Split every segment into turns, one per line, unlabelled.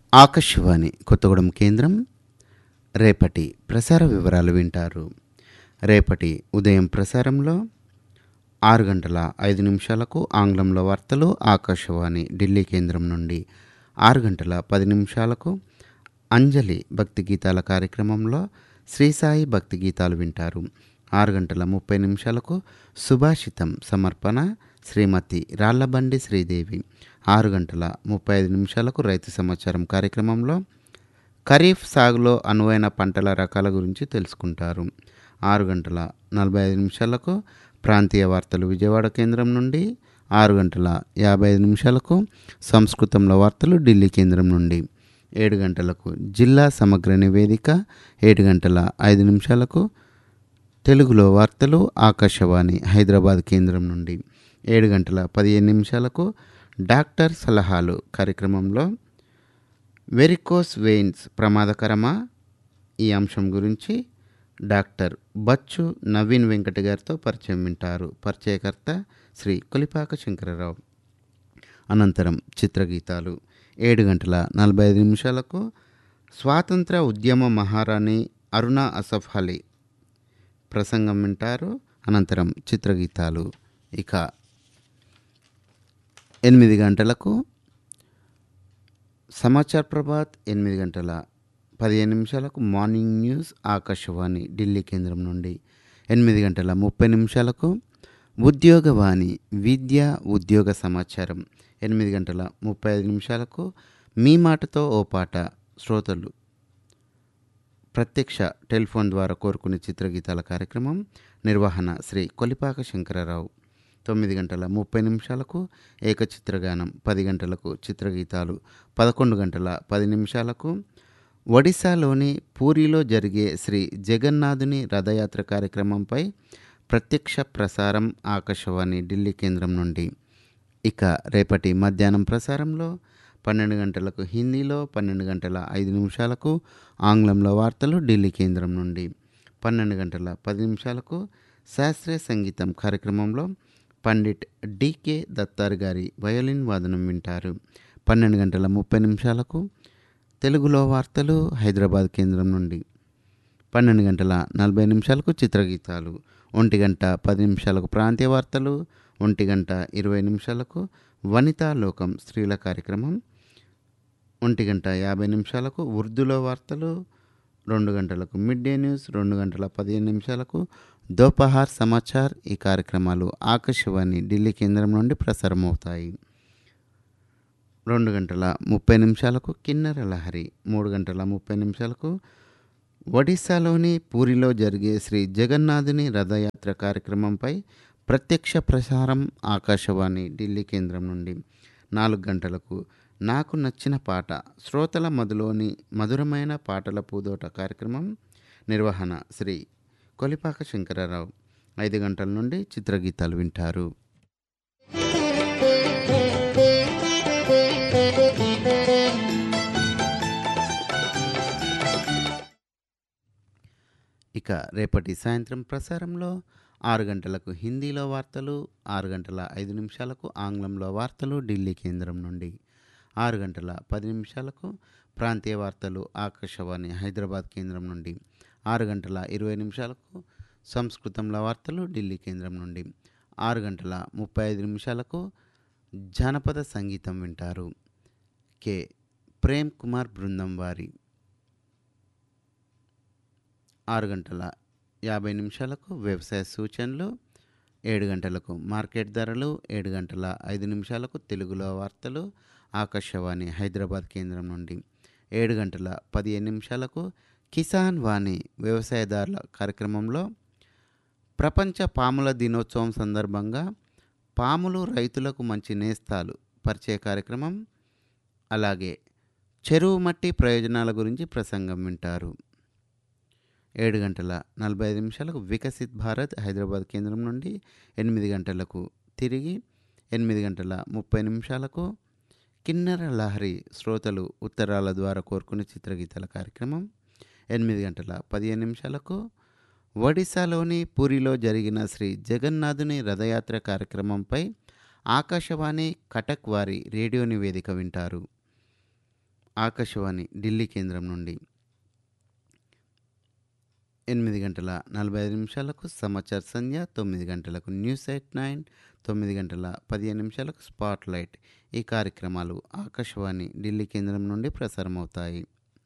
ఆకాశవాణి కొత్తగూడెం కేంద్రం రేపటి ప్రసార వివరాలు వింటారు రేపటి ఉదయం ప్రసారంలో ఆరు గంటల ఐదు నిమిషాలకు ఆంగ్లంలో వార్తలు ఆకాశవాణి ఢిల్లీ కేంద్రం నుండి ఆరు గంటల పది నిమిషాలకు అంజలి భక్తి గీతాల కార్యక్రమంలో శ్రీసాయి భక్తి గీతాలు వింటారు ఆరు గంటల ముప్పై నిమిషాలకు సుభాషితం సమర్పణ శ్రీమతి రాళ్లబండి శ్రీదేవి ఆరు గంటల ముప్పై ఐదు నిమిషాలకు రైతు సమాచారం కార్యక్రమంలో ఖరీఫ్ సాగులో అనువైన పంటల రకాల గురించి తెలుసుకుంటారు ఆరు గంటల నలభై ఐదు నిమిషాలకు ప్రాంతీయ వార్తలు విజయవాడ కేంద్రం నుండి ఆరు గంటల యాభై ఐదు నిమిషాలకు సంస్కృతంలో వార్తలు ఢిల్లీ కేంద్రం నుండి ఏడు గంటలకు జిల్లా సమగ్ర నివేదిక ఏడు గంటల ఐదు నిమిషాలకు తెలుగులో వార్తలు ఆకాశవాణి హైదరాబాద్ కేంద్రం నుండి ఏడు గంటల పదిహేను నిమిషాలకు డాక్టర్ సలహాలు కార్యక్రమంలో వెరికోస్ వెయిన్స్ ప్రమాదకరమా ఈ అంశం గురించి డాక్టర్ బచ్చు నవీన్ వెంకట గారితో పరిచయం వింటారు పరిచయకర్త శ్రీ కొలిపాక శంకరరావు అనంతరం చిత్రగీతాలు ఏడు గంటల నలభై ఐదు నిమిషాలకు స్వాతంత్ర ఉద్యమ మహారాణి అరుణ అసఫ్ అలీ ప్రసంగం వింటారు అనంతరం చిత్రగీతాలు ఇక ఎనిమిది గంటలకు సమాచార్ ప్రభాత్ ఎనిమిది గంటల పదిహేను నిమిషాలకు మార్నింగ్ న్యూస్ ఆకాశవాణి ఢిల్లీ కేంద్రం నుండి ఎనిమిది గంటల ముప్పై నిమిషాలకు ఉద్యోగవాణి విద్య ఉద్యోగ సమాచారం ఎనిమిది గంటల ముప్పై ఐదు నిమిషాలకు మీ మాటతో ఓ పాట శ్రోతలు ప్రత్యక్ష టెలిఫోన్ ద్వారా కోరుకునే చిత్రగీతాల కార్యక్రమం నిర్వహణ శ్రీ కొలిపాక శంకరరావు తొమ్మిది గంటల ముప్పై నిమిషాలకు ఏకచిత్రగానం పది గంటలకు చిత్రగీతాలు పదకొండు గంటల పది నిమిషాలకు ఒడిశాలోని పూరిలో జరిగే శ్రీ జగన్నాథుని రథయాత్ర కార్యక్రమంపై ప్రత్యక్ష ప్రసారం ఆకాశవాణి ఢిల్లీ కేంద్రం నుండి ఇక రేపటి మధ్యాహ్నం ప్రసారంలో పన్నెండు గంటలకు హిందీలో పన్నెండు గంటల ఐదు నిమిషాలకు ఆంగ్లంలో వార్తలు ఢిల్లీ కేంద్రం నుండి పన్నెండు గంటల పది నిమిషాలకు శాస్త్రీయ సంగీతం కార్యక్రమంలో పండిట్ డికే దత్తార్ గారి వయోలిన్ వాదనం వింటారు పన్నెండు గంటల ముప్పై నిమిషాలకు తెలుగులో వార్తలు హైదరాబాద్ కేంద్రం నుండి పన్నెండు గంటల నలభై నిమిషాలకు చిత్రగీతాలు ఒంటి గంట పది నిమిషాలకు ప్రాంతీయ వార్తలు ఒంటి గంట ఇరవై నిమిషాలకు వనితా లోకం స్త్రీల కార్యక్రమం ఒంటి గంట యాభై నిమిషాలకు ఉర్దూలో వార్తలు రెండు గంటలకు మిడ్ డే న్యూస్ రెండు గంటల పదిహేను నిమిషాలకు దోపహార్ సమాచార్ ఈ కార్యక్రమాలు ఆకాశవాణి ఢిల్లీ కేంద్రం నుండి ప్రసారమవుతాయి రెండు గంటల ముప్పై నిమిషాలకు కిన్నెర లహరి మూడు గంటల ముప్పై నిమిషాలకు ఒడిశాలోని పూరిలో జరిగే శ్రీ జగన్నాథుని రథయాత్ర కార్యక్రమంపై ప్రత్యక్ష ప్రసారం ఆకాశవాణి ఢిల్లీ కేంద్రం నుండి నాలుగు గంటలకు నాకు నచ్చిన పాట శ్రోతల మధులోని మధురమైన పాటల పూదోట కార్యక్రమం నిర్వహణ శ్రీ కొలిపాక శంకరరావు ఐదు గంటల నుండి చిత్రగీతాలు వింటారు ఇక రేపటి సాయంత్రం ప్రసారంలో ఆరు గంటలకు హిందీలో వార్తలు ఆరు గంటల ఐదు నిమిషాలకు ఆంగ్లంలో వార్తలు ఢిల్లీ కేంద్రం నుండి ఆరు గంటల పది నిమిషాలకు ప్రాంతీయ వార్తలు ఆకాశవాణి హైదరాబాద్ కేంద్రం నుండి ఆరు గంటల ఇరవై నిమిషాలకు సంస్కృతంలో వార్తలు ఢిల్లీ కేంద్రం నుండి ఆరు గంటల ముప్పై ఐదు నిమిషాలకు జానపద సంగీతం వింటారు కె ప్రేమ్ కుమార్ బృందం వారి ఆరు గంటల యాభై నిమిషాలకు వ్యవసాయ సూచనలు ఏడు గంటలకు మార్కెట్ ధరలు ఏడు గంటల ఐదు నిమిషాలకు తెలుగులో వార్తలు ఆకాశవాణి హైదరాబాద్ కేంద్రం నుండి ఏడు గంటల పదిహేను నిమిషాలకు కిసాన్ వాణి వ్యవసాయదారుల కార్యక్రమంలో ప్రపంచ పాముల దినోత్సవం సందర్భంగా పాములు రైతులకు మంచి నేస్తాలు పరిచయ కార్యక్రమం అలాగే చెరువు మట్టి ప్రయోజనాల గురించి ప్రసంగం వింటారు ఏడు గంటల నలభై ఐదు నిమిషాలకు వికసిత్ భారత్ హైదరాబాద్ కేంద్రం నుండి ఎనిమిది గంటలకు తిరిగి ఎనిమిది గంటల ముప్పై నిమిషాలకు కిన్నెర లహరి శ్రోతలు ఉత్తరాల ద్వారా కోరుకునే చిత్రగీతాల కార్యక్రమం ఎనిమిది గంటల పదిహేను నిమిషాలకు ఒడిశాలోని పూరిలో జరిగిన శ్రీ జగన్నాథుని రథయాత్ర కార్యక్రమంపై ఆకాశవాణి కటక్ వారి రేడియో నివేదిక వింటారు ఆకాశవాణి ఢిల్లీ కేంద్రం నుండి ఎనిమిది గంటల నలభై ఐదు నిమిషాలకు సమాచార సంధ్య తొమ్మిది గంటలకు న్యూస్ ఎయిట్ నైన్ తొమ్మిది గంటల పదిహేను నిమిషాలకు స్పాట్ లైట్ ఈ కార్యక్రమాలు ఆకాశవాణి ఢిల్లీ కేంద్రం నుండి ప్రసారమవుతాయి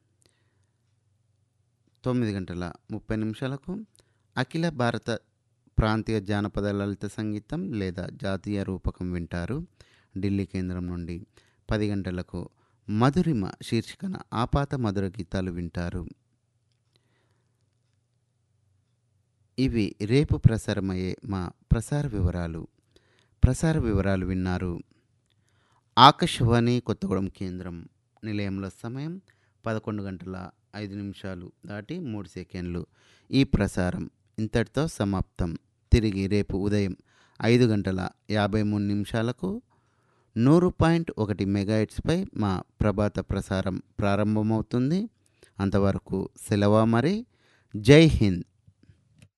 తొమ్మిది గంటల ముప్పై నిమిషాలకు అఖిల భారత ప్రాంతీయ జానపద లలిత సంగీతం లేదా జాతీయ రూపకం వింటారు ఢిల్లీ కేంద్రం నుండి పది గంటలకు మధురిమ శీర్షికన ఆపాత మధుర గీతాలు వింటారు ఇవి రేపు ప్రసారమయ్యే మా ప్రసార వివరాలు ప్రసార వివరాలు విన్నారు ఆకాశవాణి కొత్తగూడెం కేంద్రం నిలయంలో సమయం పదకొండు గంటల ఐదు నిమిషాలు దాటి మూడు సెకండ్లు ఈ ప్రసారం ఇంతటితో సమాప్తం తిరిగి రేపు ఉదయం ఐదు గంటల యాభై మూడు నిమిషాలకు నూరు పాయింట్ ఒకటి మెగాయిట్స్పై మా ప్రభాత ప్రసారం ప్రారంభమవుతుంది అంతవరకు సెలవా మరి జై హింద్